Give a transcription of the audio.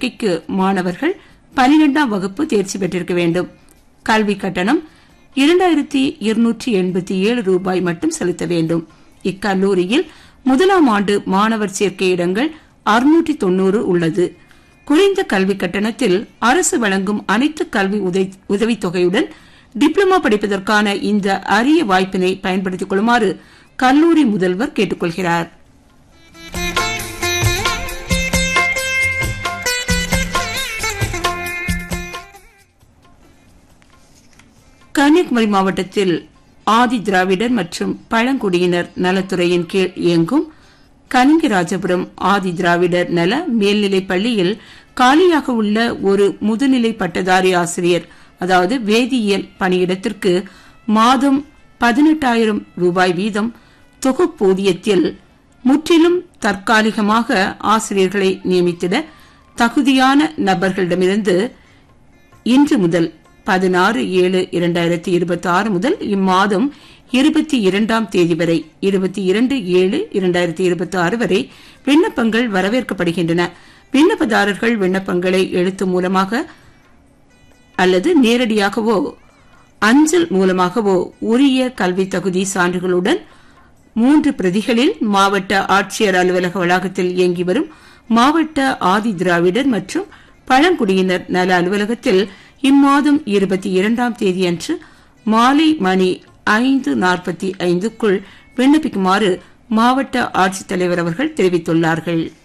சேர்க்கைக்கு மாணவர்கள் பனிரெண்டாம் வகுப்பு தேர்ச்சி பெற்றிருக்க வேண்டும் கல்வி கட்டணம் இரண்டாயிரத்தி இருநூற்றி எண்பத்தி ஏழு ரூபாய் மட்டும் செலுத்த வேண்டும் இக்கல்லூரியில் முதலாம் ஆண்டு மாணவர் சேர்க்கை இடங்கள் அறுநூற்றி தொன்னூறு உள்ளது குறைந்த கல்வி கட்டணத்தில் அரசு வழங்கும் அனைத்து கல்வி உதவி- உதவித்தொகையுடன் டிப்ளமா படிப்பதற்கான இந்த அரிய வாய்ப்பினை பயன்படுத்திக் கொள்ளுமாறு கல்லூரி முதல்வர் கேட்டுக் கொள்கிறார் கன்னியாகுமரி மாவட்டத்தில் ஆதி திராவிடர் மற்றும் பழங்குடியினர் நலத்துறையின் கீழ் இயங்கும் கனிங்கராஜபுரம் ஆதி திராவிடர் நல மேல்நிலைப் பள்ளியில் காலியாக உள்ள ஒரு முதுநிலை பட்டதாரி ஆசிரியர் அதாவது வேதியியல் பணியிடத்திற்கு மாதம் பதினெட்டாயிரம் ரூபாய் வீதம் தொகுப்பூதியத்தில் முற்றிலும் தற்காலிகமாக ஆசிரியர்களை நியமித்திட தகுதியான நபர்களிடமிருந்து இன்று முதல் பதினாறு ஏழு இரண்டாயிரத்தி இருபத்தி ஆறு முதல் இம்மாதம் இருபத்தி இரண்டாம் தேதி வரை இருபத்தி இரண்டு ஏழு இரண்டாயிரத்தி இருபத்தி ஆறு வரை விண்ணப்பங்கள் வரவேற்கப்படுகின்றன விண்ணப்பதாரர்கள் விண்ணப்பங்களை எழுத்து மூலமாக அல்லது நேரடியாகவோ அஞ்சல் மூலமாகவோ உரிய கல்வி தகுதி சான்றுகளுடன் மூன்று பிரதிகளில் மாவட்ட ஆட்சியர் அலுவலக வளாகத்தில் இயங்கி வரும் மாவட்ட ஆதி திராவிடர் மற்றும் பழங்குடியினர் நல அலுவலகத்தில் இம்மாதம் இருபத்தி இரண்டாம் தேதியன்று மாலை மணி ஐந்து நாற்பத்தி ஐந்துக்குள் விண்ணப்பிக்குமாறு மாவட்ட ஆட்சித்தலைவர் அவர்கள் தெரிவித்துள்ளார்கள்